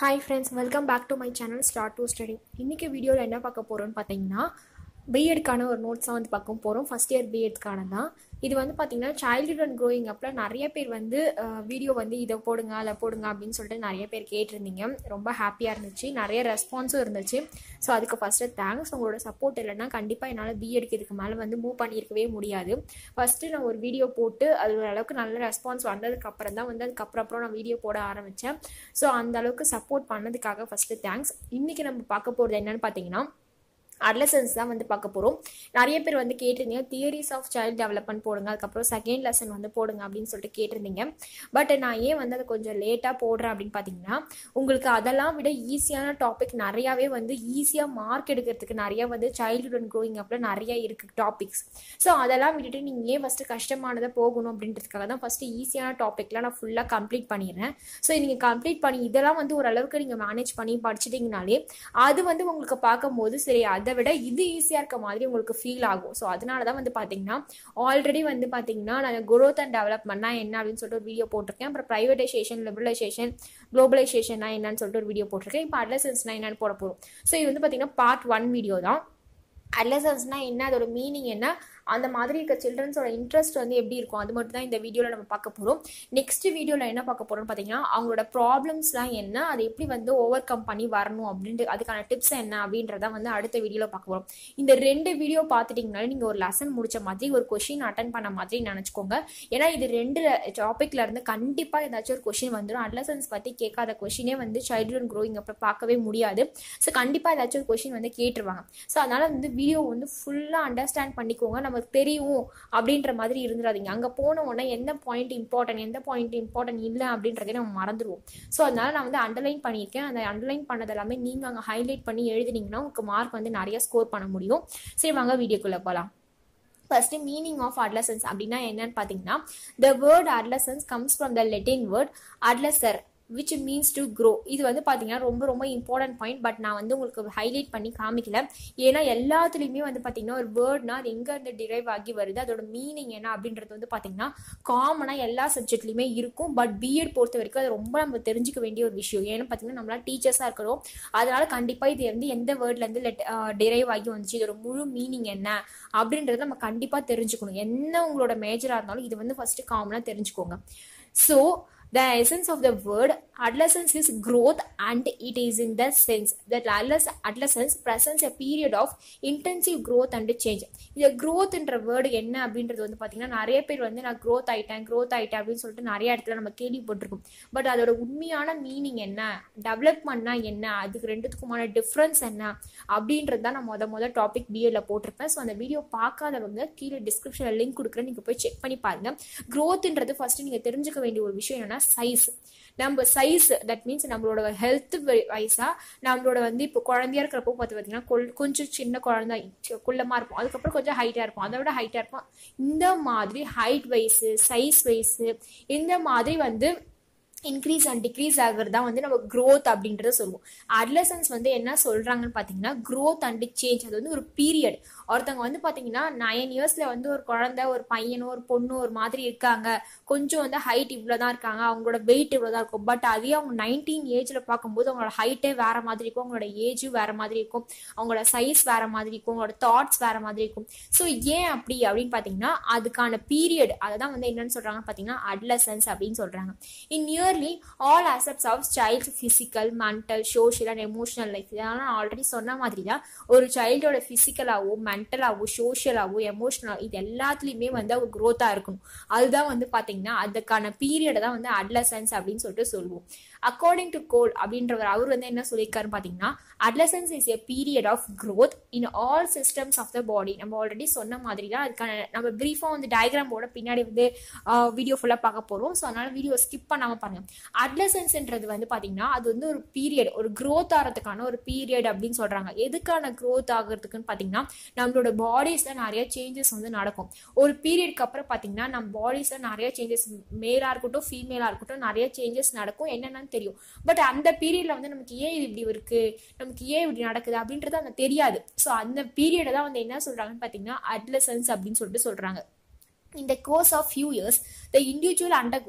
Hi friends welcome back to my channel start to study இன்றைக்கி வீடியோவில் என்ன பார்க்க போகிறோம்னு பார்த்தீங்கன்னா பிஎட்கான ஒரு நோட்ஸாக வந்து பார்க்க போகிறோம் ஃபஸ்ட் இயர் பிஎட்கான தான் இது வந்து பார்த்தீங்கன்னா சைல்டுஹுட் அண்ட் க்ரோயிங் அப்பில் நிறைய பேர் வந்து வீடியோ வந்து இதை போடுங்க அதை போடுங்க அப்படின்னு சொல்லிட்டு நிறைய பேர் கேட்டிருந்தீங்க ரொம்ப ஹாப்பியாக இருந்துச்சு நிறைய ரெஸ்பான்ஸும் இருந்துச்சு ஸோ அதுக்கு ஃபஸ்ட்டு தேங்க்ஸ் உங்களோட சப்போர்ட் இல்லைன்னா கண்டிப்பாக என்னால் பிஎட்க்கு இதுக்கு மேலே வந்து மூவ் பண்ணியிருக்கவே முடியாது ஃபஸ்ட்டு நான் ஒரு வீடியோ போட்டு அது ஓரளவுக்கு நல்ல ரெஸ்பான்ஸ் வந்ததுக்கு அப்புறம் தான் வந்து அதுக்கப்புறம் அப்புறம் நான் வீடியோ போட ஆரம்பித்தேன் ஸோ அந்த அளவுக்கு சப்போர்ட் பண்ணதுக்காக ஃபஸ்ட்டு தேங்க்ஸ் இன்றைக்கி நம்ம பார்க்க போகிறது என்னென்னு பார்த்தீங்கன்னா அட்லசன்ஸ் தான் வந்து பார்க்க போகிறோம் நிறைய பேர் வந்து கேட்டிருந்தீங்க தியரிஸ் ஆஃப் சைல்டு டெவலப்மெண்ட் போடுங்க அதுக்கப்புறம் செகண்ட் லெசன் வந்து போடுங்க அப்படின்னு சொல்லிட்டு கேட்டிருந்தீங்க பட் நான் ஏன் வந்து அதை கொஞ்சம் லேட்டாக போடுறேன் அப்படின்னு பார்த்தீங்கன்னா உங்களுக்கு அதெல்லாம் விட ஈஸியான டாபிக் நிறையாவே வந்து ஈஸியாக மார்க் எடுக்கிறதுக்கு நிறைய வந்து சைல்டுஹுட் அண்ட் க்ரோயிங் அப்பில் நிறைய இருக்குது டாபிக்ஸ் ஸோ அதெல்லாம் விட்டுட்டு நீங்கள் ஏன் ஃபஸ்ட்டு கஷ்டமானதை போகணும் அப்படின்றதுக்காக தான் ஃபஸ்ட்டு ஈஸியான டாப்பிக்லாம் நான் ஃபுல்லாக கம்ப்ளீட் பண்ணிடுறேன் ஸோ நீங்கள் கம்ப்ளீட் பண்ணி இதெல்லாம் வந்து ஓரளவுக்கு நீங்கள் மேனேஜ் பண்ணி படிச்சிட்டிங்கனாலே அது வந்து உங்களுக்கு பார்க்கும்போது சரி அதை விட இது ஈஸியாக இருக்க மாதிரி உங்களுக்கு ஃபீல் ஆகும் ஸோ அதனால தான் வந்து பார்த்தீங்கன்னா ஆல்ரெடி வந்து பார்த்தீங்கன்னா நான் குரோத் அண்ட் டெவலப்மெண்ட்னா என்ன அப்படின்னு சொல்லிட்டு ஒரு வீடியோ போட்டிருக்கேன் அப்புறம் ப்ரைவேடைசேஷன் லிபரலைசேஷன் குளோபலைசேஷன்னா என்னன்னு சொல்லிட்டு ஒரு வீடியோ போட்டிருக்கேன் இப்போ அட்லசன்ஸ்னா என்னன்னு போட போகிறோம் ஸோ இது வந்து பார்த்தீங்கன்னா பார்ட் ஒன் வீடியோ தான் அட்லசன்ஸ்னால் என்ன அதோட மீனிங் என்ன அந்த மாதிரி இருக்க சில்ட்ரன்ஸோட இன்ட்ரெஸ்ட் வந்து எப்படி இருக்கும் அது மட்டும் தான் இந்த வீடியோவில் நம்ம பார்க்க போகிறோம் நெக்ஸ்ட் வீடியோவில் என்ன பார்க்க போகிறோம்னு பார்த்தீங்கன்னா அவங்களோட ப்ராப்ளம்ஸ்லாம் என்ன அதை எப்படி வந்து ஓவர் கம் பண்ணி வரணும் அப்படின்ட்டு அதுக்கான டிப்ஸ் என்ன அப்படின்றத வந்து அடுத்த வீடியோவில் பார்க்க போகிறோம் இந்த ரெண்டு வீடியோ பார்த்துட்டிங்கனாலே நீங்கள் ஒரு லெசன் முடிச்ச மாதிரி ஒரு கொஷின் அட்டன் பண்ண மாதிரி நினச்சிக்கோங்க ஏன்னா இது ரெண்டு டாப்பிக்ல இருந்து கண்டிப்பாக ஏதாச்சும் ஒரு கொஷின் வந்துடும் அட்லசன்ஸ் பற்றி கேட்காத கொஷினே வந்து சைல்டுஹுட் க்ரோயிங் அப்போ பார்க்கவே முடியாது ஸோ கண்டிப்பாக ஏதாச்சும் ஒரு கொஷின் வந்து கேட்டுருவாங்க ஸோ அதனால் வந்து வீடியோ வந்து ஃபுல்லாக அண்டர்ஸ்டாண்ட் பண்ணிக்கோங்க நமக்கு தெரியும் அப்படின்ற மாதிரி இருந்துடாதீங்க அங்கே போன உடனே எந்த பாயிண்ட் இம்பார்ட்டன்ட் எந்த பாயிண்ட் இம்பார்ட்டன்ட் இல்லை அப்படின்றதே நம்ம மறந்துடுவோம் ஸோ அதனால நான் வந்து அண்டர்லைன் பண்ணியிருக்கேன் அந்த அண்டர்லைன் பண்ணது எல்லாமே நீங்கள் அங்கே ஹைலைட் பண்ணி எழுதினீங்கன்னா உங்களுக்கு மார்க் வந்து நிறைய ஸ்கோர் பண்ண முடியும் சரி வாங்க வீடியோக்குள்ளே போகலாம் ஃபர்ஸ்ட் மீனிங் ஆஃப் அட்லசன்ஸ் அப்படின்னா என்னன்னு பார்த்தீங்கன்னா the word adolescence comes from the Latin word adolescere which means to grow இது வந்து பார்த்தீங்கன்னா ரொம்ப ரொம்ப இம்பார்ட்டன்ட் பாயிண்ட் பட் நான் வந்து உங்களுக்கு ஹைலைட் பண்ணி காமிக்கல ஏன்னா எல்லாத்துலேயுமே வந்து பார்த்தீங்கன்னா ஒரு வேர்ட்னா அது எங்கேருந்து டிரைவ் ஆகி வருது அதோட மீனிங் என்ன அப்படின்றது வந்து பார்த்தீங்கன்னா காமனாக எல்லா சப்ஜெக்ட்லையுமே இருக்கும் பட் பிஎட் பொறுத்த வரைக்கும் அது ரொம்ப நம்ம தெரிஞ்சுக்க வேண்டிய ஒரு விஷயம் ஏன்னு பார்த்தீங்கன்னா நம்மளாம் டீச்சர்ஸாக இருக்கிறோம் அதனால கண்டிப்பாக இது வந்து எந்த வேர்ட்லேருந்து லெட் டிரைவ் ஆகி வந்துச்சு இதோட முழு மீனிங் என்ன அப்படின்றத நம்ம கண்டிப்பாக தெரிஞ்சுக்கணும் என்ன உங்களோட மேஜராக இருந்தாலும் இது வந்து ஃபஸ்ட்டு காமனாக தெரிஞ்சுக்கோங்க so the essence of the word adolescence is growth and it is in the sense that adolescence presents a period of intensive growth and change இந்த growthன்ற வேர்டு என்ன அப்படின்றது வந்து பார்த்தீங்கன்னா நிறைய பேர் வந்து நான் growth ஆயிட்டேன் growth ஆயிட்டேன் அப்படின்னு சொல்லிட்டு நிறைய இடத்துல நம்ம கேள்விப்பட்டிருக்கோம் பட் அதோட உண்மையான மீனிங் என்ன டெவலப்மெண்ட்னா என்ன அதுக்கு ரெண்டுத்துக்குமான டிஃப்ரென்ஸ் என்ன அப்படின்றது தான் நான் மொத மொதல் டாபிக் பிஏல போட்டிருப்பேன் ஸோ அந்த வீடியோ பார்க்காதவங்க கீழே டிஸ்கிரிப்ஷனில் லிங்க் கொடுக்குறேன் நீங்கள் போய் செக் பண்ணி பாருங்க க்ரோத்ன்றது ஃபர்ஸ்ட் நீங்கள் தெரிஞ்சுக்க வேண்டிய ஒரு விஷயம் என்னன்னா சைஸ் நம்ம சைஸ் தட் மீன்ஸ் நம்மளோட ஹெல்த் வைஸா நம்மளோட வந்து இப்போ குழந்தையா இருக்கிறப்போ பார்த்து பார்த்தீங்கன்னா கொஞ்சம் சின்ன குழந்தை குள்ளமா இருப்போம் அதுக்கப்புறம் கொஞ்சம் ஹைட்டா இருப்போம் அதை விட ஹைட்டா இருப்போம் இந்த மாதிரி ஹைட் வைஸு சைஸ் வைஸு இந்த மாதிரி வந்து இன்க்ரீஸ் அண்ட் டிக்ரீஸ் ஆகிறது தான் வந்து நம்ம க்ரோத் அப்படின்றத சொல்லுவோம் அட்லசன்ஸ் வந்து என்ன சொல்கிறாங்கன்னு பார்த்தீங்கன்னா க்ரோத் அண்ட் சேஞ்ச் அது வந்து ஒரு பீரியட் ஒருத்தவங்க வந்து பார்த்தீங்கன்னா நைன் இயர்ஸில் வந்து ஒரு குழந்தை ஒரு பையனோ ஒரு பொண்ணு ஒரு மாதிரி இருக்காங்க கொஞ்சம் வந்து ஹைட் இவ்வளோ தான் இருக்காங்க அவங்களோட வெயிட் இவ்வளோ தான் இருக்கும் பட் அதே அவங்க நைன்டீன் ஏஜில் பார்க்கும்போது அவங்களோட ஹைட்டே வேற மாதிரி இருக்கும் அவங்களோட ஏஜும் வேற மாதிரி இருக்கும் அவங்களோட சைஸ் வேற மாதிரி இருக்கும் அவங்களோட தாட்ஸ் வேற மாதிரி இருக்கும் ஸோ ஏன் அப்படி அப்படின்னு பார்த்தீங்கன்னா அதுக்கான பீரியட் அதை தான் வந்து என்னன்னு சொல்கிறாங்க பார்த்தீங்கன்னா அட்லசன்ஸ் அப்படின்னு சொல்கிறாங்க in nearly all aspects of child physical mental social and emotional life இதெல்லாம் நான் ஆல்ரெடி சொன்ன மாதிரி தான் ஒரு சைல்டோட ஃபிசிக்கலாகவோ மென்டலாகவோ சோஷியலாகவோ எமோஷனல் இது எல்லாத்துலேயுமே வந்து அவங்க க்ரோத்தாக இருக்கணும் அதுதான் வந்து பார்த்தீங்கன்னா அதுக்கான பீரியடை தான் வந்து அட்லசன்ஸ் அப்படின்னு சொல்லிட்டு சொல்லுவோம் அக்கார்டிங் டு கோல் அப்படின்றவர் அவர் வந்து என்ன சொல்லியிருக்காருன்னு பார்த்தீங்கன்னா adolescence is a period of growth in all systems of the body நம்ம ஆல்ரெடி சொன்ன மாதிரி தான் அதுக்கான நம்ம ப்ரீஃபாக வந்து டயக்ராமோட பின்னாடி வந்து வீடியோ ஃபுல்லாக பார்க்க போகிறோம் ஸோ அதனால வீடியோ ஸ்கிப் பண்ணாமல் பாருங்க அட்லசன்ஸ்ன்றது வந்து பார்த்தீங்கன்னா அது வந்து ஒரு பீரியட் ஒரு க்ரோத் ஆகிறதுக்கான ஒரு பீரியட் அப்படின்னு சொல்கிறாங்க எதுக்கான க்ரோத் ஆகிறதுக்குன்னு பார்த்தீங்கன்னா நம்மளோட பாடிஸில் நிறைய சேஞ்சஸ் வந்து நடக்கும் ஒரு பீரியட்க்கு அப்புறம் பார்த்தீங்கன்னா நம்ம பாடிஸில் நிறைய சேஞ்சஸ் மேலாக இருக்கட்டும் ஃபீமேலாக இருக்கட்டும் நிறைய சேஞ்சஸ் நடக்கும் என்னென்னு தெரியும் பட் அந்த பீரியட்ல வந்து நமக்கு ஏன் இது இப்படி இருக்கு நமக்கு ஏன் இப்படி நடக்குது அப்படின்றது அந்த தெரியாது ஸோ அந்த பீரியடை தான் வந்து என்ன சொல்றாங்கன்னு பார்த்தீங்கன்னா அட்லசன்ஸ் அப்படின்னு சொல்லிட்டு சொல்றாங்க In the course of few years, the individual undergoes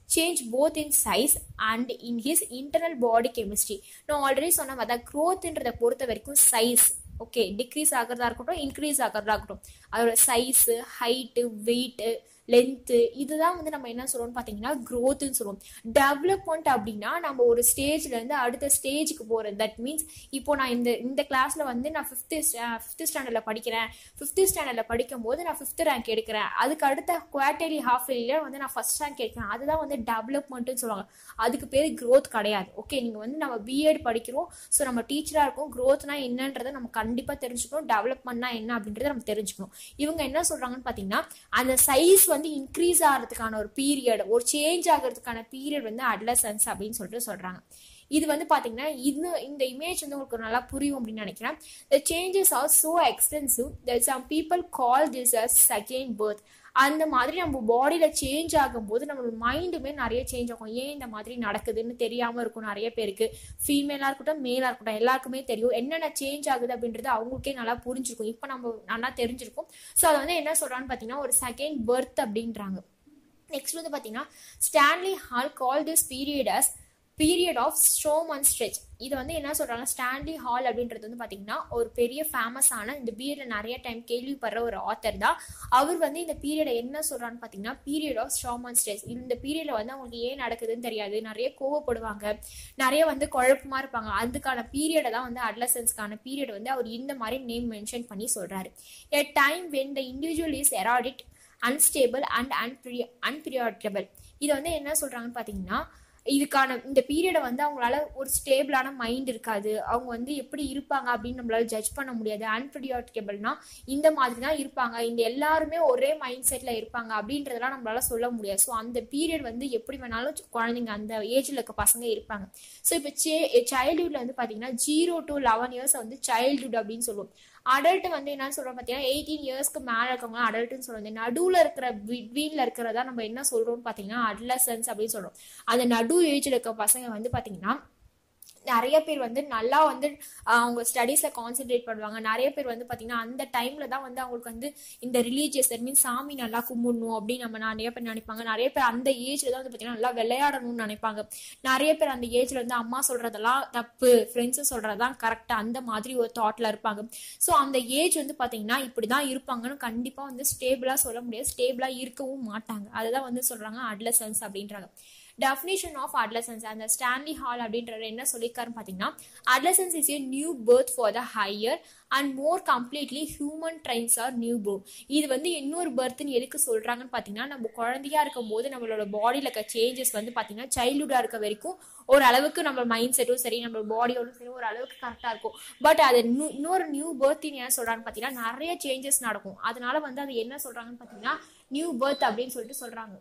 change both in size and in his internal body chemistry நான் ஆல்ரெடி சொன்ன மாதிரி க்ரோத்ன்றதை பொறுத்த வரைக்கும் சைஸ் ஓகே டிக்ரீஸ் ஆகிறதா இருக்கட்டும் இன்க்ரீஸ் ஆகிறதா இருக்கட்டும் அதோட சைஸு ஹைட்டு வெயிட்டு லென்த்து இதுதான் வந்து நம்ம என்ன சொல்லுவோம்னு பார்த்தீங்கன்னா க்ரோத்துன்னு சொல்லுவோம் டெவலப்மெண்ட் அப்படின்னா நம்ம ஒரு ஸ்டேஜ்லேருந்து அடுத்த ஸ்டேஜுக்கு போகிறது தட் மீன்ஸ் இப்போ நான் இந்த இந்த கிளாஸில் வந்து நான் ஃபிஃப்த்து ஃபிஃப்த்து ஸ்டாண்டர்டில் படிக்கிறேன் ஃபிஃப்த்து ஸ்டாண்டர்டில் படிக்கும் போது நான் ஃபிஃப்த் ரேங்க் எடுக்கிறேன் அதுக்கு அடுத்த குவார்டர்லி ஹாஃப் இயர்லியில் வந்து நான் ஃபஸ்ட் ரேங்க் எடுக்கிறேன் அதுதான் வந்து டெவலப்மெண்ட்டுன்னு சொல்லுவாங்க அதுக்கு பேர் க்ரோத் கிடையாது ஓகே நீங்கள் வந்து நம்ம பிஎட் படிக்கிறோம் ஸோ நம்ம டீச்சராக இருக்கும் க்ரோத்னா என்னன்றதை நம்ம கண்டிப்பாக தெரிஞ்சுக்கணும் டெவலப்மெண்ட்னா என்ன அப்படின்றத நம்ம தெரிஞ்சுக்கணும் இவங்க என்ன சொல்கிறாங்கன்னு பார்த்தீங்கன்னா அந்த சைஸ் வந்து இன்க்ரீஸ் ஆகிறதுக்கான ஒரு பீரியட் ஒரு சேஞ்ச் ஆகிறதுக்கான பீரியட் வந்து அட்லசன்ஸ் அப்படின்னு சொல்லிட்டு சொல்கிறாங்க இது வந்து பார்த்தீங்கன்னா இன்னும் இந்த இமேஜ் வந்து உங்களுக்கு நல்லா புரியும் அப்படின்னு நினைக்கிறேன் the changes are so extensive that some people call this as second birth அந்த மாதிரி நம்ம பாடியில் சேஞ்ச் ஆகும்போது நம்மளோட மைண்டுமே நிறைய சேஞ்ச் ஆகும் ஏன் இந்த மாதிரி நடக்குதுன்னு தெரியாமல் இருக்கும் நிறைய பேருக்கு ஃபீமேலாக இருக்கட்டும் மேலாக இருக்கட்டும் எல்லாருக்குமே தெரியும் என்னென்ன சேஞ்ச் ஆகுது அப்படின்றது அவங்களுக்கே நல்லா புரிஞ்சிருக்கும் இப்போ நம்ம நல்லா தெரிஞ்சிருக்கும் ஸோ அதை வந்து என்ன சொல்கிறான்னு பார்த்தீங்கன்னா ஒரு செகண்ட் பர்த் அப்படின்றாங்க நெக்ஸ்ட் வந்து பார்த்தீங்கன்னா Stanley Hall call this period as period of storm and stretch இது வந்து என்ன சொல்கிறாங்க ஸ்டான்லி ஹால் அப்படின்றது வந்து பார்த்தீங்கன்னா ஒரு பெரிய ஃபேமஸான இந்த பீரியட் நிறைய டைம் கேள்விப்படுற ஒரு ஆத்தர் தான் அவர் வந்து இந்த பீரியடை என்ன சொல்கிறான்னு பார்த்தீங்கன்னா period of storm and stretch இந்த பீரியடில் வந்து அவங்களுக்கு ஏன் நடக்குதுன்னு தெரியாது நிறைய கோவப்படுவாங்க நிறைய வந்து குழப்பமாக இருப்பாங்க அதுக்கான பீரியடை தான் வந்து அட்லசன்ஸ்க்கான பீரியட் வந்து அவர் இந்த மாதிரி நேம் மென்ஷன் பண்ணி சொல்கிறாரு a time when the individual is erratic unstable and unpre unpredictable இதை வந்து என்ன சொல்கிறாங்கன்னு பார்த்தீங்கன்னா இதுக்கான இந்த பீரியடை வந்து அவங்களால ஒரு ஸ்டேபிளான மைண்ட் இருக்காது அவங்க வந்து எப்படி இருப்பாங்க அப்படின்னு நம்மளால ஜட்ஜ் பண்ண முடியாது அன்பிரியாட்டிகபிள்னா இந்த மாதிரி தான் இருப்பாங்க இந்த எல்லாருமே ஒரே மைண்ட் செட்டில் இருப்பாங்க அப்படின்றதெல்லாம் நம்மளால சொல்ல முடியாது ஸோ அந்த பீரியட் வந்து எப்படி வேணாலும் குழந்தைங்க அந்த ஏஜில் இருக்க பசங்க இருப்பாங்க ஸோ இப்போ சே சைல்டுஹுட்ல வந்து பார்த்தீங்கன்னா ஜீரோ டு லெவன் இயர்ஸ் வந்து சைல்டுஹுட் அப்படின்னு சொல்லுவோம் அடல்ட் வந்து என்னன்னு சொல்றோம் பார்த்தீங்கன்னா எயிட்டீன் இயர்ஸ்க்கு மேலே இருக்கவங்க அடல்ட்னு சொல்லுவோம் நடுவில் இருக்கிற பிட்வீனில் இருக்கிறதா நம்ம என்ன சொல்றோம்னு பார்த்தீங்கன்னா அட்லசன்ஸ் அப்படின்னு சொல்றோம் அந்த நடு ஏஜில் இருக்க பசங்க வந்து பார்த்தீங்கன்னா நிறைய பேர் வந்து நல்லா வந்து அவங்க ஸ்டடீஸில் கான்சென்ட்ரேட் பண்ணுவாங்க நிறைய பேர் வந்து பார்த்தீங்கன்னா அந்த டைமில் தான் வந்து அவங்களுக்கு வந்து இந்த ரிலீஜியஸ் தட் மீன்ஸ் சாமி நல்லா கும்பிடணும் அப்படின்னு நம்ம நிறைய பேர் நினைப்பாங்க நிறைய பேர் அந்த ஏஜில் தான் வந்து பார்த்தீங்கன்னா நல்லா விளையாடணும்னு நினைப்பாங்க நிறைய பேர் அந்த ஏஜில் வந்து அம்மா சொல்கிறதெல்லாம் தப்பு ஃப்ரெண்ட்ஸு சொல்கிறதான் கரெக்டாக அந்த மாதிரி ஒரு தாட்டில் இருப்பாங்க ஸோ அந்த ஏஜ் வந்து பார்த்தீங்கன்னா இப்படி தான் இருப்பாங்கன்னு கண்டிப்பாக வந்து ஸ்டேபிளாக சொல்ல முடியாது ஸ்டேபிளாக இருக்கவும் மாட்டாங்க அதுதான் வந்து சொல்கிறாங்க அட்லசன்ஸ் அப்படின்றாங்க டெஃபினேஷன் ஆஃப் அட்லசன்ஸ் அந்த ஸ்டான்லி ஹால் அப்படின்றவர் என்ன சொல்லியிருக்காருன்னு பார்த்தீங்கன்னா adolescence is a new birth for the higher and more completely human traits are new born இது வந்து இன்னொரு பர்த்னு எதுக்கு சொல்றாங்கன்னு பார்த்தீங்கன்னா நம்ம குழந்தையா இருக்கும் போது நம்மளோட பாடியில் இருக்க சேஞ்சஸ் வந்து பார்த்தீங்கன்னா சைல்டுஹுட்டாக இருக்க வரைக்கும் ஒரு அளவுக்கு நம்ம மைண்ட் செட்டும் சரி நம்ம பாடியோடும் சரி ஒரு அளவுக்கு கரெக்டாக இருக்கும் பட் அது இன்னொரு நியூ பர்த்னு என்ன சொல்றாங்கன்னு பார்த்தீங்கன்னா நிறைய சேஞ்சஸ் நடக்கும் அதனால வந்து அது என்ன சொல்றாங்கன்னு பார்த்தீங்கன்னா நியூ பர்த் அப்படின்னு சொல்லிட்டு சொல்றாங்க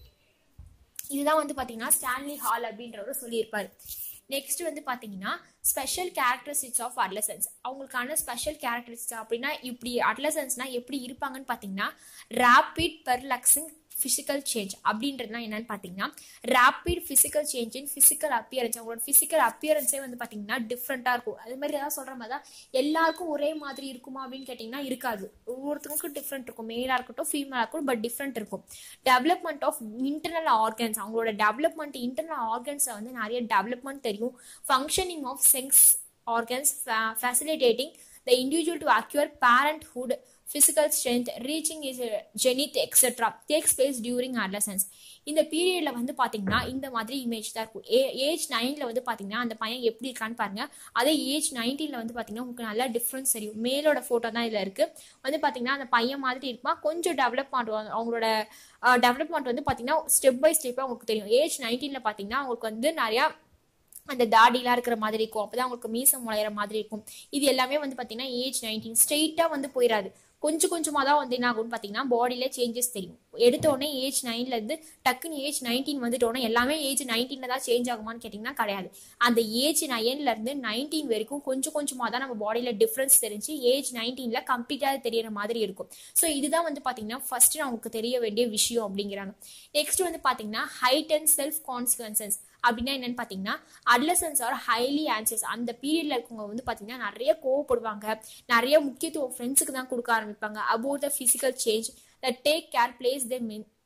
இதுதான் வந்து பார்த்தீங்கன்னா ஸ்டான்லி ஹால் அப்படின்றவர் சொல்லியிருப்பாரு நெக்ஸ்ட் வந்து பார்த்தீங்கன்னா ஸ்பெஷல் கேரக்டரிஸ்டிக்ஸ் ஆஃப் அட்லசன்ஸ் அவங்களுக்கான ஸ்பெஷல் கேரக்டரிஸ்டிக்ஸ் அப்படின்னா இப்படி அட்லசன்ஸ்னா எப்படி இருப்பாங்கன்னு பார்த்தீங்கன்னா ரேபிட் பெர்லக்ஸிங் ஃபிசிக்கல் சேஞ்ச் அப்படின்றதுனா என்னன்னு பார்த்தீங்கன்னா rapid physical change in physical appearance அவங்களோட ஃபிசிக்கல் அப்பியரன்ஸே வந்து பார்த்தீங்கன்னா டிஃப்ரெண்ட்டாக இருக்கும் அது மாதிரி ஏதாவது சொல்கிற மாதிரி தான் எல்லாருக்கும் ஒரே மாதிரி இருக்குமா அப்படின்னு கேட்டிங்கன்னா இருக்காது ஒவ்வொருத்தருக்கும் டிஃப்ரெண்ட் இருக்கும் மேலாக இருக்கட்டும் ஃபீமேலாக இருக்கட்டும் பட் டிஃப்ரெண்ட் இருக்கும் டெவலப்மெண்ட் ஆஃப் இன்டர்னல் ஆர்கன்ஸ் அவங்களோட டெவலப்மெண்ட் இன்டர்னல் ஆர்கன்ஸில் வந்து நிறைய டெவலப்மெண்ட் தெரியும் functioning of sense organs facilitating the individual to acquire parenthood physical strength, reaching is zenith, etc. takes place during adolescence. இந்த பீரியட்ல வந்து பாத்தீங்கன்னா இந்த மாதிரி இமேஜ் தான் இருக்கும் ஏஜ் நைன்ல வந்து பாத்தீங்கன்னா அந்த பையன் எப்படி இருக்கான்னு பாருங்க அதே ஏஜ் நைன்டீன்ல வந்து பாத்தீங்கன்னா உங்களுக்கு நல்லா டிஃப்ரென்ஸ் தெரியும் மேலோட போட்டோ தான் இதுல இருக்கு வந்து பாத்தீங்கன்னா அந்த பையன் மாதிரி இருப்பான் கொஞ்சம் டெவலப் பண்ணுவாங்க அவங்களோட டெவலப்மெண்ட் வந்து பாத்தீங்கன்னா ஸ்டெப் பை ஸ்டெப்பா உங்களுக்கு தெரியும் ஏஜ் நைன்டீன்ல பாத்தீங்கன்னா அவங்களுக்கு வந்து நிறையா அந்த தாடிலாம் இருக்கிற மாதிரி இருக்கும் அப்பதான் அவங்களுக்கு மீசம் முளையிற மாதிரி இருக்கும் இது எல்லாமே வந்து பாத்தீங்கன்னா ஏஜ் நைன்டீன் ஸ்ட்ரெயிட்டா வந்து போயிடாது கொஞ்சம் கொஞ்சமாக தான் வந்து என்ன ஆகும்னு பார்த்தீங்கன்னா பாடியில சேஞ்சஸ் தெரியும் எடுத்த உடனே ஏஜ் நைன்ல இருந்து டக்குன்னு ஏஜ் நைன்டீன் வந்துட்டோன்னே எல்லாமே ஏஜ் நைன்டீன்ல தான் சேஞ்ச் ஆகுமான்னு கேட்டிங்கன்னா கிடையாது அந்த ஏஜ் நைன்ல இருந்து நைன்டீன் வரைக்கும் கொஞ்சம் கொஞ்சமாக தான் நம்ம பாடியில டிஃப்ரென்ஸ் தெரிஞ்சு ஏஜ் நைன்டீன்ல கம்ப்ளீட்டாக தெரியற மாதிரி இருக்கும் ஸோ இதுதான் வந்து பார்த்தீங்கன்னா ஃபர்ஸ்ட் நமக்கு தெரிய வேண்டிய விஷயம் அப்படிங்கிறாங்க நெக்ஸ்ட் வந்து பார்த்தீங்கன்னா ஹைட் அண்ட் செல்ஃப் கான்சிக்வன்சஸ் அப்படின்னா என்னன்னு பார்த்தீங்கன்னா அட்லசன்ஸ் ஆர் ஹைலி ஆன்சர்ஸ் அந்த பீரியட்ல இருக்கவங்க வந்து பார்த்தீங்கன்னா நிறைய கோவப்படுவாங்க நிறைய முக்கியத்துவம் ஃப்ரெண்ட்ஸுக்கு தான் கொடுக்க ஆரம்பிப்பாங்க about the physical change that take care place they mean that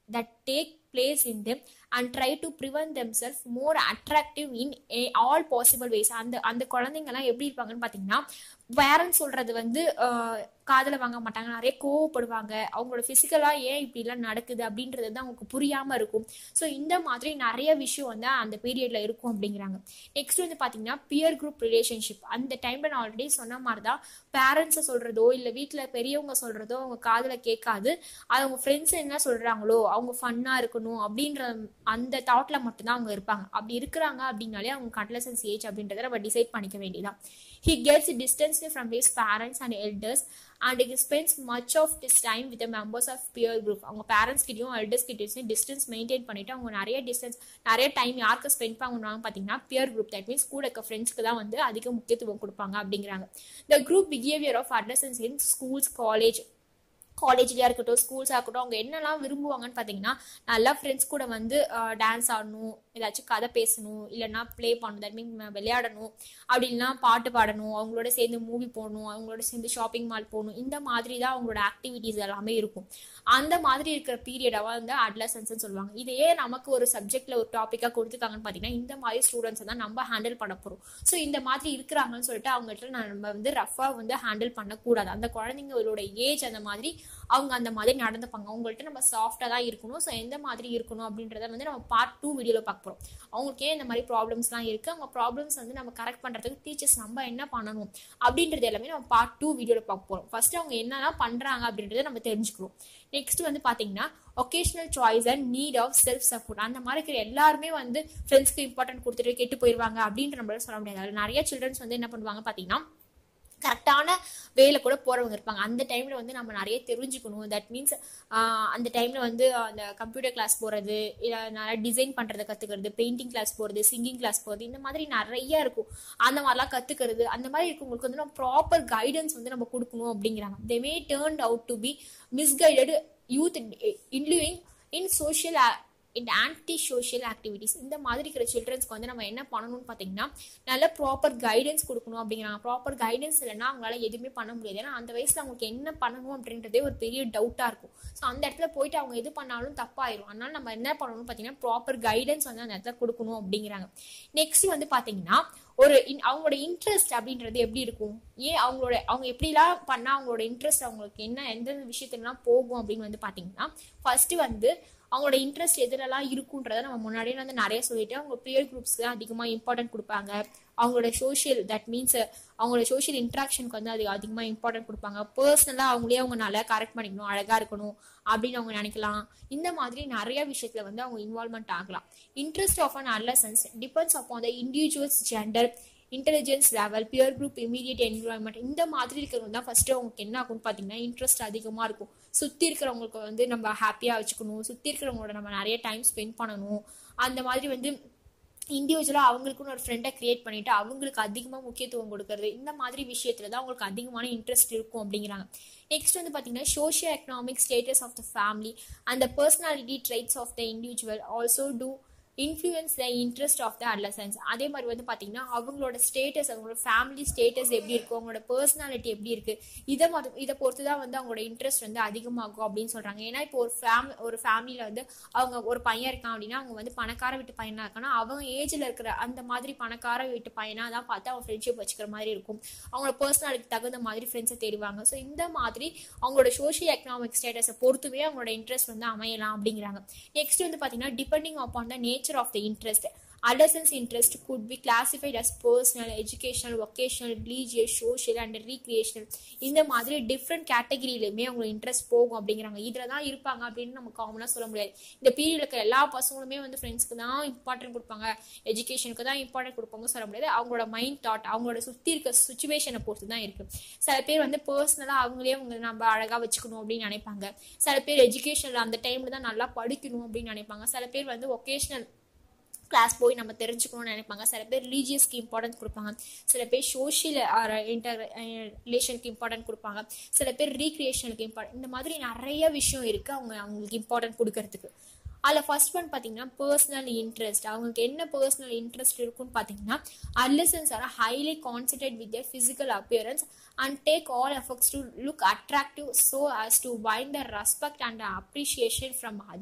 take place in them and try to prevent themselves more attractive in a, all possible ways அந்த அந்த குழந்தைங்கலாம் எப்படி இருப்பாங்கன்னு பார்த்தீங்கன்னா பேரண்ட்ஸ் சொல்றது வந்து காதல வாங்க மாட்டாங்க நிறைய கோவப்படுவாங்க அவங்களோட பிசிக்கலா ஏன் இப்படிலாம் நடக்குது அப்படின்றது வந்து அவங்களுக்கு புரியாம இருக்கும் ஸோ இந்த மாதிரி நிறைய விஷயம் வந்து அந்த பீரியட்ல இருக்கும் அப்படிங்கிறாங்க நெக்ஸ்ட் வந்து பாத்தீங்கன்னா பியர் குரூப் ரிலேஷன்ஷிப் அந்த டைம்ல நான் ஆல்ரெடி சொன்ன மாதிரி தான் பேரண்ட்ஸை சொல்றதோ இல்லை வீட்டில் பெரியவங்க சொல்றதோ அவங்க காதல கேட்காது அது அவங்க ஃப்ரெண்ட்ஸ் என்ன சொல்றாங்களோ அவங்க ஃபன்னா இருக்கணும் அப்படின்ற அந்த தாட்ல மட்டும்தான் அவங்க இருப்பாங்க அப்படி இருக்கிறாங்க அப்படின்னாலே அவங்க கட்லசன்ஸ் ஏஜ் அப்படின்றத நம்ம டிசைட் பண்ணிக்க வேண்டியதான் he gets distance from his parents and elders and he spends much of this time with members of peer group அவங்க பேரண்ட்ஸ் கிட்டயும் எல்டர்ஸ் கிட்டயும் டிஸ்டன்ஸ் மெயின்டைன் பண்ணிட்டு அவங்க நிறைய டிஸ்டன்ஸ் நிறைய டைம் யாருக்கு ஸ்பெண்ட் பண்ணுவாங்க பார்த்தீங்கன்னா பியர் குரூப் தட் மீன்ஸ் கூட இருக்க ஃப்ரெண்ட்ஸ்க்கு தான் வந்து அதிக முக்கியத்துவம் கொடுப்பாங்க அப்படிங்கிறாங்க the group behaviour of adolescence in schools college காலேஜ்லயா இருக்கட்டும் ஸ்கூல்ஸாக இருக்கட்டும் அவங்க என்னெல்லாம் விரும்புவாங்கன்னு பார்த்தீங்கன்னா நல்லா ஃப்ரெண்ட்ஸ் கூட வந்து டான்ஸ் ஆடணும் ஏதாச்சும் கதை பேசணும் இல்லைன்னா ப்ளே பண்ணணும் தட் மீன் விளையாடணும் அப்படி இல்லைன்னா பாட்டு பாடணும் அவங்களோட சேர்ந்து மூவி போகணும் அவங்களோட சேர்ந்து ஷாப்பிங் மால் போகணும் இந்த மாதிரி தான் அவங்களோட ஆக்டிவிட்டீஸ் எல்லாமே இருக்கும் அந்த மாதிரி இருக்கிற பீரியடாக வந்து அட்லசன்ஸ்னு சொல்லுவாங்க இதையே நமக்கு ஒரு சப்ஜெக்ட்ல ஒரு டாப்பிக்காக கொடுத்துருக்காங்கன்னு பார்த்தீங்கன்னா இந்த மாதிரி ஸ்டூடெண்ட்ஸை தான் நம்ம ஹேண்டில் பண்ண போகிறோம் ஸோ இந்த மாதிரி இருக்கிறாங்கன்னு சொல்லிட்டு அவங்கள்ட்ட நம்ம வந்து ரஃபாக வந்து ஹேண்டில் பண்ணக்கூடாது அந்த குழந்தைங்களோட ஏஜ் அந்த மாதிரி அவங்க அந்த மாதிரி நடந்துப்பாங்க அவங்கள்ட்ட நம்ம சாஃப்டாக தான் இருக்கணும் ஸோ எந்த மாதிரி இருக்கணும் அப்படின்றத வந்து நம்ம பார்ட் டூ வீடியோவில் பார்க்க போகிறோம் அவங்களுக்கு ஏன் இந்த மாதிரி ப்ராப்ளம்ஸ்லாம் இருக்குது அவங்க ப்ராப்ளம்ஸ் வந்து நம்ம கரெக்ட் பண்ணுறதுக்கு டீச்சர்ஸ் நம்ம என்ன பண்ணணும் அப்படின்றது எல்லாமே நம்ம பார்ட் டூ வீடியோவில் பார்க்க போகிறோம் ஃபர்ஸ்ட் அவங்க என்னெல்லாம் பண்ணுறாங்க அப்படின்றத நம்ம தெரிஞ்சுக்கிறோம் நெக்ஸ்ட் வந்து பார்த்தீங்கன்னா vocational choice and need of self support அந்த மாதிரி இருக்கிற எல்லாருமே வந்து ஃப்ரெண்ட்ஸ்க்கு இம்பார்ட்டன்ட் கொடுத்துட்டு கெட்டு போயிடுவாங்க அப்படின்ற நம்மளால சொல்ல முடியாது நிறைய சில்ட்ரன்ஸ் வந்து என்ன பண்ணுவாங்க பார்த்தீங்கன்னா கரெக்டான வேலை கூட போகிறவங்க இருப்பாங்க அந்த டைமில் வந்து நம்ம நிறைய தெரிஞ்சுக்கணும் தட் மீன்ஸ் அந்த டைமில் வந்து அந்த கம்ப்யூட்டர் கிளாஸ் போகிறது இல்லை நிறைய டிசைன் பண்ணுறதை கற்றுக்கிறது பெயிண்டிங் கிளாஸ் போகிறது சிங்கிங் கிளாஸ் போகிறது இந்த மாதிரி நிறைய இருக்கும் அந்த மாதிரிலாம் கற்றுக்கிறது அந்த மாதிரி இருக்கவங்களுக்கு வந்து நம்ம ப்ராப்பர் கைடன்ஸ் வந்து நம்ம கொடுக்கணும் அப்படிங்கிறாங்க they may turn out to be misguided youth including in social இந்த ஆன்டி சோஷியல் ஆக்டிவிட்டிஸ் இந்த மாதிரி இருக்கிற சில்ட்ரன்ஸ்க்கு வந்து நம்ம என்ன பண்ணணும்னு பார்த்தீங்கன்னா நல்ல ப்ராப்பர் கைடன்ஸ் கொடுக்கணும் அப்படிங்கிறாங்க ப்ராப்பர் கைடன்ஸ் இல்லைன்னா அவங்களால எதுவுமே பண்ண முடியாது ஏன்னா அந்த வயசில் அவங்களுக்கு என்ன பண்ணணும் அப்படின்றதே ஒரு பெரிய டவுட்டாக இருக்கும் ஸோ அந்த இடத்துல போயிட்டு அவங்க எது பண்ணாலும் தப்பாயிரும் அதனால நம்ம என்ன பண்ணணும்னு பார்த்தீங்கன்னா ப்ராப்பர் கைடன்ஸ் வந்து அந்த இடத்துல கொடுக்கணும் அப்படிங்கிறாங்க நெக்ஸ்ட் வந்து பார்த்தீங்கன்னா ஒரு அவங்களோட இன்ட்ரெஸ்ட் அப்படின்றது எப்படி இருக்கும் ஏன் அவங்களோட அவங்க எப்படிலாம் பண்ணால் அவங்களோட இன்ட்ரெஸ்ட் அவங்களுக்கு என்ன எந்த விஷயத்துலலாம் போகும் அப்படின்னு வந்து பார்த்தீங்கன்னா ஃபர்ஸ்ட் வந்து அவங்களோட இன்ட்ரெஸ்ட் எதுலலாம் இருக்குன்றத நம்ம முன்னாடியே வந்து நிறைய சொல்லிட்டு அவங்க பியர் குரூப்ஸ்க்கு அதிகமாக இம்பார்ட்டன்ட் கொடுப்பாங்க அவங்களோட சோஷியல் தட் மீன்ஸ் அவங்களோட சோஷியல் இன்ட்ராக்ஷனுக்கு வந்து அது அதிகமாக இம்பார்ட்டன்ட் கொடுப்பாங்க பர்சனலாக அவங்களே அவங்க நல்லா கரெக்ட் பண்ணிக்கணும் அழகாக இருக்கணும் அப்படின்னு அவங்க நினைக்கலாம் இந்த மாதிரி நிறைய விஷயத்துல வந்து அவங்க இன்வால்மெண்ட் ஆகலாம் interest of an adolescence depends upon the individuals gender intelligence level peer group immediate environment இந்த மாதிரி இருக்கிறவங்க தான் ஃபர்ஸ்ட் அவங்களுக்கு என்ன ஆகும்னு பார்த்தீங்கன்னா இன்ட்ரெஸ்ட் அதிகமாக இருக்கும் சுற்றி இருக்கிறவங்களுக்கு வந்து நம்ம ஹாப்பியாக வச்சுக்கணும் சுற்றி இருக்கிறவங்களோட நம்ம நிறைய டைம் ஸ்பெண்ட் பண்ணணும் அந்த மாதிரி வந்து இண்டிவிஜுவலாக அவங்களுக்குன்னு ஒரு ஃப்ரெண்டை கிரியேட் பண்ணிட்டு அவங்களுக்கு அதிகமாக முக்கியத்துவம் கொடுக்கறது இந்த மாதிரி விஷயத்துல தான் அவங்களுக்கு அதிகமான இன்ட்ரெஸ்ட் இருக்கும் அப்படிங்கிறாங்க நெக்ஸ்ட் வந்து பார்த்தீங்கன்னா socio economic status of the family and the personality traits of the individual also do influence the interest of the adolescence அதே மாதிரி வந்து பார்த்தீங்கன்னா அவங்களோட ஸ்டேட்டஸ் அவங்களோட ஃபேமிலி ஸ்டேட்டஸ் எப்படி இருக்கு அவங்களோட பர்சனாலிட்டி எப்படி இருக்கு இதை மட்டும் இதை பொறுத்து தான் வந்து அவங்களோட இன்ட்ரெஸ்ட் வந்து அதிகமாகும் அப்படின்னு சொல்றாங்க ஏன்னா இப்போ ஒரு ஃபேம் ஒரு ஃபேமிலியில் வந்து அவங்க ஒரு பையன் இருக்கான் அப்படின்னா அவங்க வந்து பணக்கார வீட்டு பையனா இருக்கான்னா அவங்க ஏஜ்ல இருக்கிற அந்த மாதிரி பணக்கார வீட்டு பையனா தான் பார்த்து அவங்க ஃப்ரெண்ட்ஷிப் வச்சுக்கிற மாதிரி இருக்கும் அவங்களோட பர்சனாலிட்டி தகுந்த மாதிரி ஃப்ரெண்ட்ஸை தேடுவாங்க ஸோ இந்த மாதிரி அவங்களோட சோஷியல் எக்கனாமிக் ஸ்டேட்டஸை பொறுத்துவே அவங்களோட இன்ட்ரெஸ்ட் வந்து அமையலாம் அப்படிங்கிறாங்க நெக்ஸ்ட் வந்து பார்த்தீங்கன்னா depending upon the nature nature of the interest. Adolescence interest could be classified as personal, educational, vocational, religious, social and recreational. இந்த மாதிரி டிஃப்ரெண்ட் கேட்டகரியிலுமே அவங்க இன்ட்ரெஸ்ட் போகும் அப்படிங்கிறாங்க இதில் தான் இருப்பாங்க அப்படின்னு நம்ம காமனாக சொல்ல முடியாது இந்த பீரியட்ல இருக்க எல்லா பசங்களுமே வந்து ஃப்ரெண்ட்ஸ்க்கு தான் இம்பார்ட்டன்ட் கொடுப்பாங்க எஜுகேஷனுக்கு தான் இம்பார்ட்டன்ட் கொடுப்பாங்க சொல்ல முடியாது அவங்களோட மைண்ட் தாட் அவங்களோட சுற்றி இருக்க சுச்சுவேஷனை பொறுத்து தான் இருக்கு சில பேர் வந்து பர்சனலாக அவங்களே அவங்க நம்ம அழகாக வச்சுக்கணும் அப்படின்னு நினைப்பாங்க சில பேர் எஜுகேஷனில் அந்த டைமில் தான் நல்லா படிக்கணும் அப்படின்னு நினைப்பாங்க சில பேர் வந்து ஒகேஷனல் கிளாஸ் போய் நம்ம தெரிஞ்சுக்கணும்னு நினைப்பாங்க சில பேர் ரிலீஜியஸ்க்கு இம்பார்ட்டன்ஸ் கொடுப்பாங்க சில பேர் சோஷியல் இன்டர் ரிலேஷனுக்கு இம்பார்ட்டன்ட் கொடுப்பாங்க சில பேர் ரீக்ரியேஷனுக்கு இம்பார்ட்டன் இந்த மாதிரி நிறைய விஷயம் இருக்குது அவங்க அவங்களுக்கு இம்பார்ட்டன்ட் கொடுக்கறதுக்கு அதில் ஃபர்ஸ்ட் ஒன் பார்த்தீங்கன்னா பர்சனல் இன்ட்ரெஸ்ட் அவங்களுக்கு என்ன பர்சனல் இன்ட்ரெஸ்ட் இருக்குன்னு பார்த்தீங்கன்னா adolescence are highly concentrate with their physical appearance and take all efforts to look attractive so as to win the respect and appreciation from others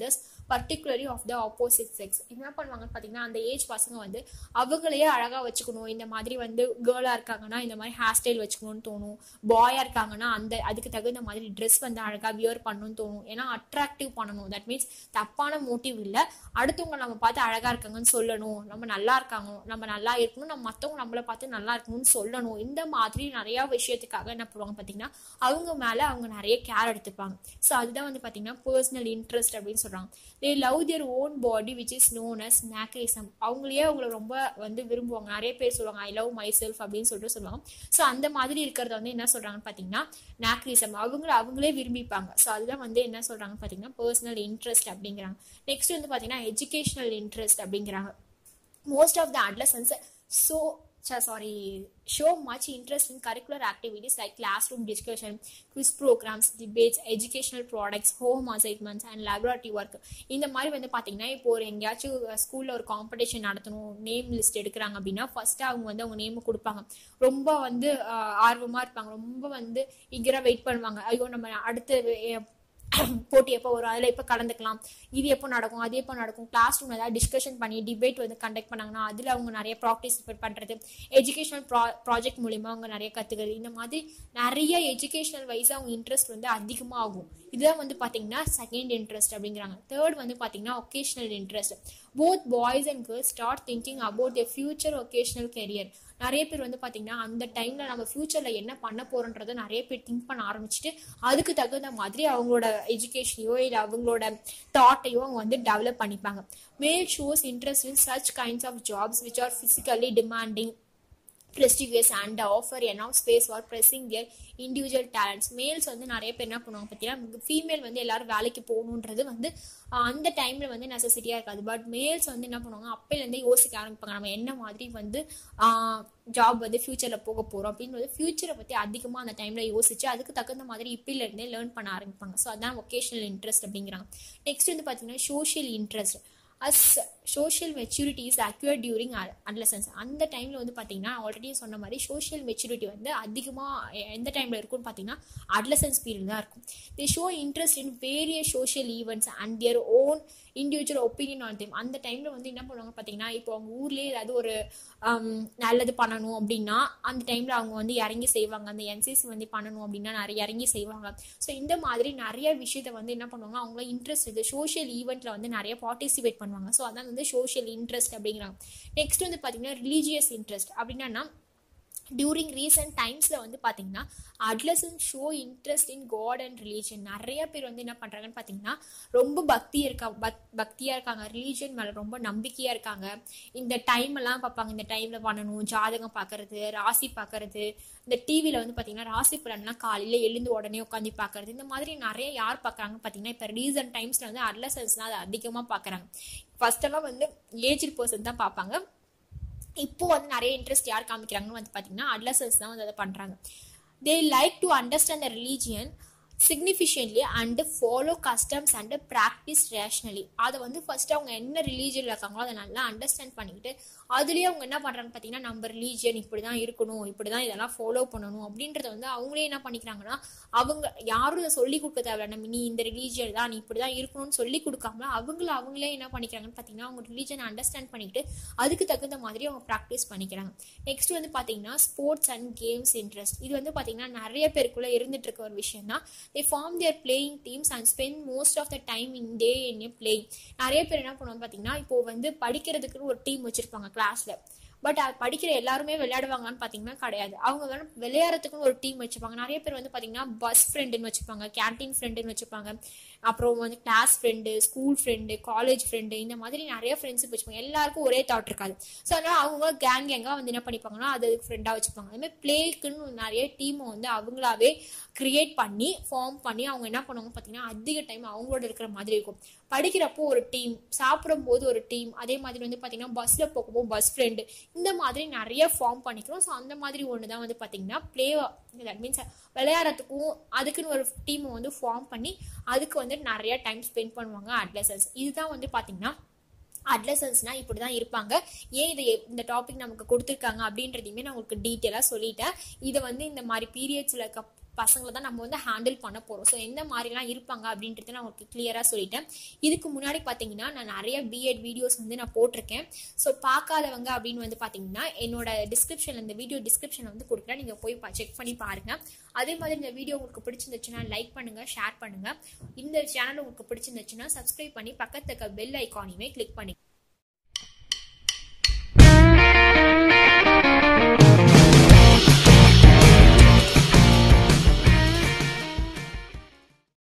particularly of the opposite sex என்ன பண்ணுவாங்கன்னு பார்த்தீங்கன்னா அந்த age பசங்க வந்து அவங்களையே அழகாக வச்சுக்கணும் இந்த மாதிரி வந்து கேர்ளாக இருக்காங்கன்னா இந்த மாதிரி ஹேர் ஸ்டைல் வச்சுக்கணும்னு தோணும் பாயாக இருக்காங்கன்னா அந்த அதுக்கு தகுந்த மாதிரி ட்ரெஸ் வந்து அழகாக வியர் பண்ணணும்னு தோணும் ஏன்னா அட்ராக்டிவ் பண்ணணும் தட் மீன்ஸ் தப்பான மோட்டிவ் இல்லை அடுத்தவங்க நம்ம பார்த்து அழகாக இருக்காங்கன்னு சொல்லணும் நம்ம நல்லா இருக்காங்க நம்ம நல்லா இருக்கணும் நம்ம மற்றவங்க நம்மளை பார்த்து நல்லா இருக்கணும்னு சொல்லணும் இந்த மாதிரி நிறையா விஷயத்துக்காக என்ன பண்ணுவாங்க பார்த்தீங்கன்னா அவங்க மேலே அவங்க நிறைய கேர் எடுத்துப்பாங்க ஸோ அதுதான் வந்து பார்த்தீங்கன்னா பர்சனல் இன்ட்ரெஸ்ட் அப்படின்னு சொல்கிறாங்க they love their own body which is known as narcissism அவங்களையே அவங்கள ரொம்ப வந்து விரும்புவாங்க நிறைய பேர் சொல்லுவாங்க ஐ லவ் மை செல்ஃப் அப்படின்னு சொல்லிட்டு சொல்லுவாங்க ஸோ அந்த மாதிரி இருக்கிறத வந்து என்ன சொல்கிறாங்கன்னு பார்த்தீங்கன்னா நேக்கரிசம் அவங்கள அவங்களே விரும்பிப்பாங்க ஸோ அதுதான் வந்து என்ன சொல்கிறாங்கன்னு பார்த்தீங்கன்னா பர்சனல் இன்ட்ரெஸ்ட் அப்படிங்கிறாங்க நெக்ஸ்ட் வந்து பார்த்தீங்கன்னா எஜுகேஷனல் இன்ட்ரெஸ்ட் அப்படிங்கிறாங்க most of the adolescents so sorry show much interest in curricular activities like classroom discussion quiz programs debates educational products home assignments and laboratory work இந்த மாதிரி வந்து பார்த்தீங்கன்னா இப்போ ஒரு எங்கேயாச்சும் ஸ்கூலில் ஒரு காம்படிஷன் நடத்தணும் நேம் லிஸ்ட் எடுக்கிறாங்க அப்படின்னா ஃபர்ஸ்ட் அவங்க வந்து அவங்க நேம் கொடுப்பாங்க ரொம்ப வந்து ஆர்வமாக இருப்பாங்க ரொம்ப வந்து ஈகராக வெயிட் பண்ணுவாங்க ஐயோ நம்ம அடுத்த போட்டி எப்போ வரும் அதில் எப்போ கலந்துக்கலாம் இது எப்போ நடக்கும் அது எப்போ நடக்கும் கிளாஸ் ரூம் ஏதாவது டிஸ்கஷன் பண்ணி டிபேட் வந்து கண்டக்ட் பண்ணாங்கன்னா அதில் அவங்க நிறைய ப்ராக்டிசிபேட் பண்ணுறது எஜுகேஷனல் ப்ரா ப்ராஜெக்ட் மூலிமா அவங்க நிறைய கற்றுக்கிறது இந்த மாதிரி நிறைய எஜுகேஷனல் வைஸாக அவங்க இன்ட்ரெஸ்ட் வந்து அதிகமாக ஆகும் இதுதான் வந்து பார்த்தீங்கன்னா செகண்ட் இன்ட்ரெஸ்ட் அப்படிங்கிறாங்க தேர்ட் வந்து பார்த்தீங்கன்னா vocational interest both boys and girls start thinking about the future vocational career நிறைய பேர் வந்து பார்த்தீங்கன்னா அந்த டைமில் நம்ம ஃப்யூச்சரில் என்ன பண்ண போகிறோன்றதை நிறைய பேர் திங்க் பண்ண ஆரம்பிச்சுட்டு அதுக்கு தகுந்த மாதிரி அவங்களோட எஜுகேஷனையோ இல்லை அவங்களோட தாட்டையோ அவங்க வந்து டெவலப் பண்ணிப்பாங்க male shows interest in such kinds of jobs which are physically demanding prestigious and offer enough space for pressing their individual talents males வந்து நிறைய பேர் என்ன பண்ணுவாங்க பார்த்தீங்கன்னா ஃபீமேல் வந்து எல்லாரும் வேலைக்கு போகணுன்றது வந்து அந்த டைமில் வந்து நெசசிட்டியாக இருக்காது பட் மேல்ஸ் வந்து என்ன பண்ணுவாங்க அப்பையிலேருந்தே யோசிக்க ஆரம்பிப்பாங்க நம்ம என்ன மாதிரி வந்து ஜாப் வந்து ஃபியூச்சரில் போக போகிறோம் அப்படின்னு வந்து ஃபியூச்சரை பற்றி அதிகமாக அந்த டைமில் யோசிச்சு அதுக்கு தகுந்த மாதிரி இப்பையிலேருந்தே லேர்ன் பண்ண ஆரம்பிப்பாங்க ஸோ அதான் ஒகேஷனல் இன்ட்ரெஸ்ட் அப்படிங்கிறாங்க நெக்ஸ்ட் வந்து பார்த்தீங்கன்னா social interest as social maturity is acquire during adolescence அந்த டைமில் வந்து பார்த்தீங்கன்னா ஆல்ரெடி சொன்ன மாதிரி சோஷியல் மெச்சூரிட்டி வந்து அதிகமாக எந்த டைமில் இருக்கும்னு பார்த்தீங்கன்னா அட்லசன்ஸ் பீரியட் தான் இருக்கும் they show interest in various social events and their own individual opinion on them அந்த டைமில் வந்து என்ன பண்ணுவாங்க பார்த்தீங்கன்னா இப்போ அவங்க ஊர்லேயே ஏதாவது ஒரு நல்லது பண்ணணும் அப்படின்னா அந்த டைமில் அவங்க வந்து இறங்கி செய்வாங்க அந்த என்சிசி வந்து பண்ணணும் அப்படின்னா நிறைய இறங்கி செய்வாங்க ஸோ இந்த மாதிரி நிறைய விஷயத்த வந்து என்ன பண்ணுவாங்க அவங்கள இன்ட்ரெஸ்ட் இது சோஷியல் ஈவெண்ட்டில் வந்து நிறைய பார்ட்டிசிபேட் பண்ணுவாங்க ஸோ அதான் வந்து சோஷியல் இன்ட்ரெஸ்ட் அப்படிங்கிறாங்க நெக்ஸ்ட் வந்து பார்த்தீங்கன்னா ரிலீஜியஸ் இன்ட்ரெஸ்ட் அப்படின்னா டியூரிங் ரீசெண்ட் டைம்ஸில் வந்து பார்த்தீங்கன்னா adolescent show interest in god and religion நிறைய பேர் வந்து என்ன பண்ணுறாங்கன்னு பார்த்தீங்கன்னா ரொம்ப பக்தி இருக்கா பக் பக்தியாக இருக்காங்க ரிலீஜன் மேலே ரொம்ப நம்பிக்கையாக இருக்காங்க இந்த டைம் எல்லாம் பார்ப்பாங்க இந்த டைமில் பண்ணணும் ஜாதகம் பார்க்கறது ராசி பார்க்கறது இந்த டிவியில் வந்து பார்த்தீங்கன்னா ராசி பலன்லாம் காலையில் எழுந்து உடனே உட்காந்து பார்க்கறது இந்த மாதிரி நிறைய யார் பார்க்குறாங்கன்னு பார்த்தீங்கன்னா இப்போ ரீசன்ட் டைம்ஸில் வந்து அட்லசன்ஸ்லாம் அதை அதிகமாக பார்க்குறாங்க ஃபர்ஸ்டெல்லாம் வந்து ஏஜ்டு பர்சன் தான் பார்ப்பாங்க இப்போ வந்து நிறைய இன்ட்ரெஸ்ட் யார் காமிக்கிறாங்கன்னு வந்து பார்த்தீங்கன்னா அட்லசன்ஸ் தான் வந்து அதை பண்ணுறாங்க they like to understand the religion significantly and follow customs and practice rationally அதை வந்து ஃபர்ஸ்ட் அவங்க என்ன ரிலீஜியனில் இருக்காங்களோ அதை நல்லா அண்டர்ஸ்டாண்ட் பண்ணிக்கிட்டு அதுலேயே அவங்க என்ன பண்ணுறாங்க பார்த்தீங்கன்னா நம்ம ரிலீஜியன் இப்படி தான் இருக்கணும் இப்படி தான் இதெல்லாம் ஃபாலோ பண்ணணும் அப்படின்றத வந்து அவங்களே என்ன பண்ணிக்கிறாங்கன்னா அவங்க யாரும் இதை சொல்லி கொடுக்க தேவையில்ல நம்ம நீ இந்த ரிலீஜியன் தான் நீ இப்படி தான் இருக்கணும்னு சொல்லி கொடுக்காம அவங்கள அவங்களே என்ன பண்ணிக்கிறாங்கன்னு பார்த்தீங்கன்னா அவங்க ரிலீஜனை அண்டர்ஸ்டாண்ட் பண்ணிக்கிட்டு அதுக்கு தகுந்த மாதிரி அவங்க ப்ராக்டிஸ் பண்ணிக்கிறாங்க நெக்ஸ்ட் வந்து பார்த்தீங்கன்னா ஸ்போர்ட்ஸ் அண்ட் கேம்ஸ் இன்ட்ரெஸ்ட் இது வந்து பார்த்தீங்கன்னா நிறைய பேருக்குள்ளே இருந்துட்டு இருக்க ஒரு விஷயம் தான் they form their playing teams and spend most of the time in day in a playing நிறைய பேர் என்ன பண்ணுவாங்க பார்த்தீங்கன்னா இப்போ வந்து படிக்கிறதுக்குன்னு ஒரு டீம் வச்சிருப்பாங்க கிளாஸில் பட் அது படிக்கிற எல்லாருமே விளையாடுவாங்கன்னு பார்த்தீங்கன்னா கிடையாது அவங்க வந்து விளையாடுறதுக்குன்னு ஒரு டீம் வச்சுப்பாங்க நிறைய பேர் வந்து பார்த்தீங்கன்னா பஸ் ஃப்ரெண்டுன்னு வச்சுப்பாங்க கேன்டீன் ஃப்ரெண்டுன்னு வச்சுப்பாங்க அப்புறம் வந்து class friend school friend college friend இந்த மாதிரி நிறைய ஃப்ரெண்ட்ஸுக்கு வச்சுப்பாங்க எல்லாருக்கும் ஒரே தாட் இருக்காது ஸோ அதனால் அவங்க கேங் கேங்காக வந்து என்ன பண்ணிப்பாங்கன்னா அது ஃப்ரெண்டாக வச்சுப்பாங்க அதுமாதிரி பிளேக்குன்னு நிறைய டீமை வந்து அவங்களாவே கிரியேட் பண்ணி ஃபார்ம் பண்ணி அவங்க என்ன பண்ணுவாங்க பார்த்தீங்கன்னா அதிக டைம் அவங்களோட இருக்கிற மாதிரி இருக்கும் படிக்கிறப்போ ஒரு டீம் சாப்பிடும் போது ஒரு டீம் அதே மாதிரி வந்து பார்த்தீங்கன்னா பஸ்ஸில் போகும்போது பஸ் ஃப்ரெண்டு இந்த மாதிரி நிறைய ஃபார்ம் பண்ணிக்கிறோம் ஸோ அந்த மாதிரி ஒன்று தான் வந்து பார்த்தீங்கன்னா ப்ளே தட் மீன்ஸ் விளையாடுறதுக்கும் அதுக்குன்னு ஒரு டீமை வந்து ஃபார்ம் பண்ணி அதுக்கு வந்து நிறைய டைம் ஸ்பெண்ட் பண்ணுவாங்க அட்லசன்ஸ் இதுதான் வந்து பார்த்தீங்கன்னா அட்லசன்ஸ்னால் இப்படி தான் இருப்பாங்க ஏன் இதை இந்த டாபிக் நமக்கு கொடுத்துருக்காங்க அப்படின்றதையுமே நான் உங்களுக்கு டீட்டெயிலாக சொல்லிட்டேன் இதை வந்து இந்த மாதிரி பீரியட்ஸில் இருக்க பசங்களை தான் நம்ம வந்து ஹேண்டில் பண்ண போகிறோம் ஸோ எந்த மாதிரிலாம் இருப்பாங்க அப்படின்றத நான் உங்களுக்கு கிளியராக சொல்லிட்டேன் இதுக்கு முன்னாடி பார்த்தீங்கன்னா நான் நிறைய பிஎட் வீடியோஸ் வந்து நான் போட்டிருக்கேன் ஸோ பார்க்காதவங்க அப்படின்னு வந்து பார்த்தீங்கன்னா என்னோட டிஸ்கிரிப்ஷனில் இந்த வீடியோ டிஸ்கிரிப்ஷனில் வந்து கொடுக்குறேன் நீங்கள் போய் செக் பண்ணி பாருங்கள் அதே மாதிரி இந்த வீடியோ உங்களுக்கு பிடிச்சிருந்துச்சுன்னா லைக் பண்ணுங்கள் ஷேர் பண்ணுங்கள் இந்த சேனல் உங்களுக்கு பிடிச்சிருந்துச்சுன்னா சப்ஸ்கிரைப் பண்ணி பக்கத்துக்கு பெல் ஐக்கானையுமே கிளிக் பண்ணி